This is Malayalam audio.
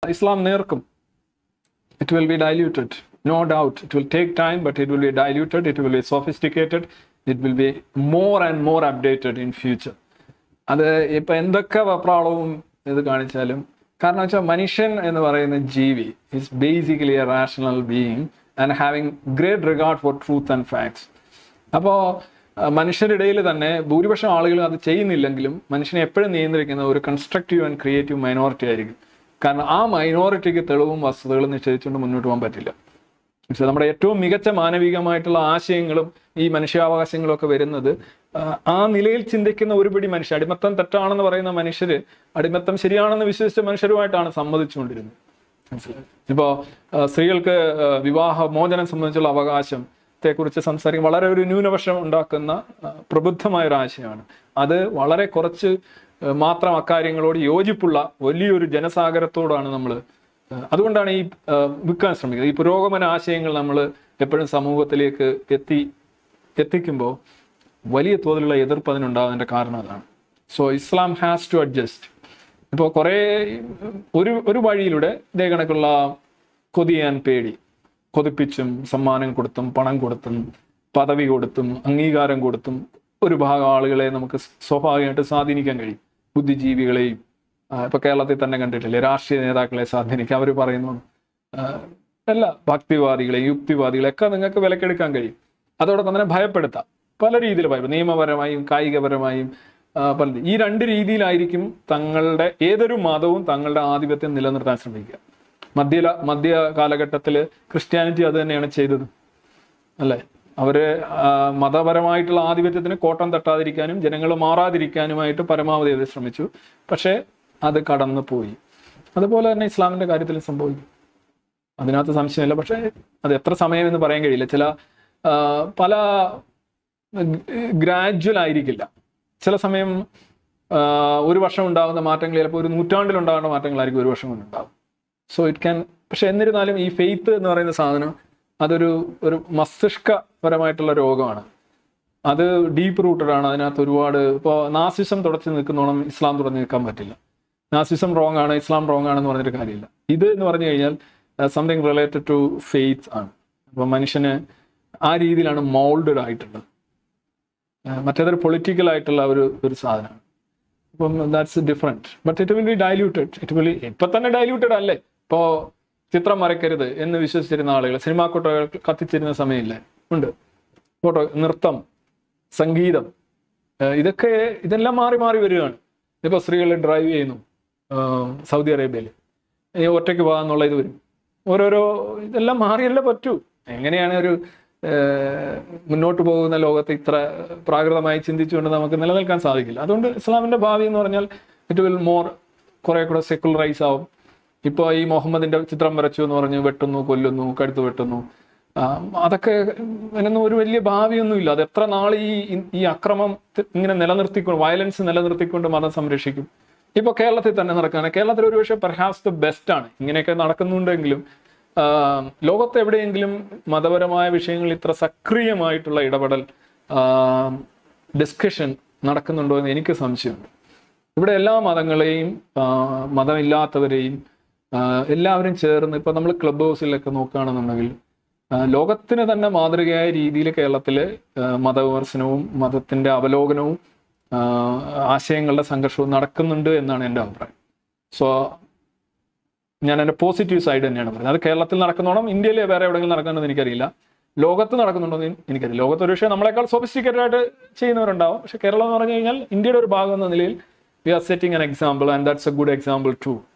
Islam നേർക്കും it will be diluted no doubt it will take time but it will be diluted it will be sophisticated it will be more and more updated in future അത് ഇപ്പൊ എന്തൊക്കെ വെപ്രാളവും ഇത് കാണിച്ചാലും കാരണം വെച്ചാൽ മനുഷ്യൻ എന്ന് പറയുന്ന ജീവി is basically a rational being and having great regard for truth and facts അപ്പോൾ മനുഷ്യരുടെ ഇടയിൽ തന്നെ ഭൂരിപക്ഷം ആളുകൾ അത് ചെയ്യുന്നില്ലെങ്കിലും മനുഷ്യനെ എപ്പോഴും നിയന്ത്രിക്കുന്ന ഒരു കൺസ്ട്രക്റ്റീവ് ആൻഡ് ക്രിയേറ്റീവ് മൈനോറിറ്റി ആയിരിക്കും കാരണം ആ മൈനോറിറ്റിക്ക് തെളിവും വസ്തുതകളും നിശ്ചയിച്ചുകൊണ്ട് മുന്നോട്ട് പോകാൻ പറ്റില്ല പക്ഷെ നമ്മുടെ ഏറ്റവും മികച്ച മാനവികമായിട്ടുള്ള ആശയങ്ങളും ഈ മനുഷ്യാവകാശങ്ങളും ഒക്കെ വരുന്നത് ആ, ആ നിലയിൽ ചിന്തിക്കുന്ന ഒരുപിടി മനുഷ്യർ അടിമത്തം തെറ്റാണെന്ന് പറയുന്ന മനുഷ്യര് അടിമത്തം ശരിയാണെന്ന് വിശ്വസിച്ച മനുഷ്യരുമായിട്ടാണ് സമ്മതിച്ചുകൊണ്ടിരുന്നത് മനസ്സിലായി ഇപ്പോ ആ, സ്ത്രീകൾക്ക് ആ, വിവാഹ മോചനം സംബന്ധിച്ചുള്ള അവകാശത്തെ കുറിച്ച് സംസാരിക്കും വളരെ ഒരു ന്യൂനപക്ഷം ഉണ്ടാക്കുന്ന ആ, പ്രബുദ്ധമായ ഒരു ആശയമാണ് അത് വളരെ കുറച്ച് ആ, മാത്രം അക്കാര്യങ്ങളോട് യോജിപ്പുള്ള വലിയൊരു ജനസാഗരത്തോടാണ് നമ്മൾ അതുകൊണ്ടാണ് ഈ ആ, വിൽക്കാൻ ശ്രമിക്കുന്നത് ഈ പുരോഗമന ആശയങ്ങൾ നമ്മൾ എപ്പോഴും സമൂഹത്തിലേക്ക് എത്തി എത്തിക്കുമ്പോൾ വലിയ തോതിലുള്ള എതിർപ്പ് അതിനുണ്ടാകുന്നതിൻ്റെ കാരണം അതാണ് so Islam has to adjust ഇപ്പോൾ കുറേ ഒരു ഒരു വഴിയിലൂടെ ഇതേ കണക്കുള്ള കൊതിയാൻ പേടി കൊതിപ്പിച്ചും സമ്മാനം കൊടുത്തും പണം കൊടുത്തും പദവി കൊടുത്തും അംഗീകാരം കൊടുത്തും ഒരു ഭാഗം ആളുകളെ നമുക്ക് സ്വാഭാവികമായിട്ട് സ്വാധീനിക്കാൻ കഴിയും ബുദ്ധിജീവികളെയും ആ, ഇപ്പൊ കേരളത്തിൽ തന്നെ കണ്ടിട്ടില്ലേ രാഷ്ട്രീയ നേതാക്കളെ സ്വാധീനിക്കുക അവർ പറയുന്നു ആ, എല്ലാ ഭക്തിവാദികളെ യുക്തിവാദികളെ ഒക്കെ നിങ്ങൾക്ക് വിലക്കെടുക്കാൻ കഴിയും അതോടൊപ്പം തന്നെ ഭയപ്പെടുത്താം പല രീതിയിൽ ഭയപ്പെടും നിയമപരമായും കായികപരമായും ആ, പല ഈ രണ്ട് രീതിയിലായിരിക്കും തങ്ങളുടെ ഏതൊരു മതവും തങ്ങളുടെ ആധിപത്യം നിലനിർത്താൻ ശ്രമിക്കുക മധ്യ മധ്യ കാലഘട്ടത്തിൽ ക്രിസ്ത്യാനിറ്റി അത് തന്നെയാണ് ചെയ്തത് അല്ലേ അവര് ആ, മതപരമായിട്ടുള്ള ആധിപത്യത്തിന് കോട്ടം തട്ടാതിരിക്കാനും ജനങ്ങൾ മാറാതിരിക്കാനുമായിട്ട് പരമാവധി അത് ശ്രമിച്ചു പക്ഷേ അത് കടന്നു പോയി അതുപോലെ തന്നെ ഇസ്ലാമിന്റെ കാര്യത്തിൽ സംഭവിക്കും അതിനകത്ത് സംശയമില്ല പക്ഷേ അത് എത്ര സമയം എന്ന് പറയാൻ കഴിയില്ല ചില ആ, പല ഗ്രാജുവൽ ആയിരിക്കില്ല ചില സമയം ആ, ഒരു വർഷം ഉണ്ടാകുന്ന മാറ്റങ്ങൾ ചിലപ്പോൾ ഒരു നൂറ്റാണ്ടിൽ ഉണ്ടാകുന്ന മാറ്റങ്ങളായിരിക്കും ഒരു വർഷം കൊണ്ട് ഉണ്ടാകും സോ ഇറ്റ് ക്യാൻ പക്ഷെ എന്നിരുന്നാലും ഈ ഫെയ്ത്ത് എന്ന് പറയുന്ന സാധനം അതൊരു ഒരു മസ്തിഷ്കപരമായിട്ടുള്ള രോഗമാണ് അത് ഡീപ്പ് റൂട്ടഡ് ആണ് അതിനകത്ത് ഒരുപാട് ഇപ്പോൾ നാസിസം തുടച്ചു നിൽക്കുന്നോണം ഇസ്ലാം തുടർന്ന് നിൽക്കാൻ പറ്റില്ല നാസിസം റോങ് ആണ് ഇസ്ലാം റോങ് ആണെന്ന് പറഞ്ഞിട്ട് കാര്യമില്ല ഇത് എന്ന് പറഞ്ഞു കഴിഞ്ഞാൽ സംതിങ് റിലേറ്റഡ് ടു ഫെയ്ത്ത് ആണ് അപ്പോൾ മനുഷ്യന് ആ രീതിയിലാണ് മോൾഡഡ് ആയിട്ടുള്ളത് ആ, മറ്റേതൊരു പൊളിറ്റിക്കൽ ആയിട്ടുള്ള ഒരു ഒരു സാധനമാണ് അപ്പം that's different but it will be diluted it will ഇപ്പൊ തന്നെ ഡൈല്യൂട്ടഡ് അല്ലേ ഇപ്പോ ചിത്രം വരയ്ക്കരുത് എന്ന് വിശ്വസിച്ചിരുന്ന ആളുകൾ സിനിമാ കോട്ടകൾ കത്തിച്ചിരുന്ന സമയമില്ലേ ഉണ്ട് ഫോട്ടോ നൃത്തം സംഗീതം ഏഹ് ഇതൊക്കെ ഇതെല്ലാം മാറി മാറി വരികയാണ് ഇപ്പോൾ സ്ത്രീകൾ ഡ്രൈവ് ചെയ്യുന്നു ആഹ് സൗദി അറേബ്യയിൽ ഈ ഒറ്റയ്ക്ക് പോകാന്നുള്ള ഇത് വരും ഓരോരോ ഇതെല്ലാം മാറിയല്ലേ പറ്റൂ എങ്ങനെയാണ് ഒരു ഏഹ് മുന്നോട്ട് പോകുന്ന ലോകത്ത് ഇത്ര പ്രാകൃതമായി ചിന്തിച്ചുകൊണ്ട് നമുക്ക് നിലനിൽക്കാൻ സാധിക്കില്ല അതുകൊണ്ട് ഇസ്ലാമിന്റെ ഭാവി എന്ന് പറഞ്ഞാൽ ഇറ്റ് വിൽ മോർ കുറെ കൂടെ സെക്കുലറൈസ് ആവും ഇപ്പോൾ ഈ മുഹമ്മദിന്റെ ചിത്രം വരച്ചു എന്ന് പറഞ്ഞ് വെട്ടുന്നു കൊല്ലുന്നു കഴുത്ത് വെട്ടുന്നു ആ, അതൊക്കെ അതിനൊന്നും ഒരു വലിയ ഭാവിയൊന്നുമില്ല അത് എത്ര നാൾ ഈ ഈ അക്രമം ത- ഇങ്ങനെ നിലനിർത്തിക്കൊണ്ട് വയലൻസ് നിലനിർത്തിക്കൊണ്ട് മതം സംരക്ഷിക്കും ഇപ്പോൾ കേരളത്തിൽ തന്നെ നടക്കുകയാണ് കേരളത്തിൽ ഒരുപക്ഷെ പെർഹാപ്സ് ദ ബെസ്റ്റ് ആണ് ഇങ്ങനെയൊക്കെ നടക്കുന്നുണ്ടെങ്കിലും ആ, ലോകത്ത് എവിടെയെങ്കിലും മതപരമായ വിഷയങ്ങളിൽ ഇത്ര സക്രിയമായിട്ടുള്ള ഇടപെടൽ ഡിസ്കഷൻ നടക്കുന്നുണ്ടോ എന്ന് എനിക്ക് സംശയമുണ്ട് ഇവിടെ എല്ലാ മതങ്ങളെയും ആ, മതമില്ലാത്തവരെയും ആ, എല്ലാവരും ചേർന്ന് ഇപ്പൊ നമ്മൾ ക്ലബ് ഹൗസിലൊക്കെ നോക്കുകയാണെന്നുണ്ടെങ്കിൽ ആ, ലോകത്തിന് തന്നെ മാതൃകയായ രീതിയിൽ കേരളത്തില് ആ, മതവിമർശനവും മതത്തിന്റെ അവലോകനവും ആ, ആശയങ്ങളുടെ സംഘർഷവും നടക്കുന്നുണ്ട് എന്നാണ് എൻ്റെ അഭിപ്രായം സോ ഞാൻ എൻ്റെ പോസിറ്റീവ് സൈഡ് തന്നെയാണ് പറയുന്നത് അത് കേരളത്തിൽ നടക്കുന്നോണം ഇന്ത്യയിൽ വേറെ എവിടെയെങ്കിലും നടക്കുന്നുണ്ടെന്ന് എനിക്കറിയില്ല ലോകത്ത് നടക്കുന്നുണ്ടോ എന്ന് എനിക്കറിയില്ല ലോകത്ത് ഒരു പക്ഷേ നമ്മളെക്കാൾ സോഫിസ്റ്റിക്കേറ്റഡ് ആയിട്ട് ചെയ്യുന്നവരുണ്ടാവും പക്ഷെ കേരളം എന്ന് പറഞ്ഞു കഴിഞ്ഞാൽ ഇന്ത്യയുടെ ഒരു ഭാഗം എന്ന നിലയിൽ we are setting an example and that's a good example to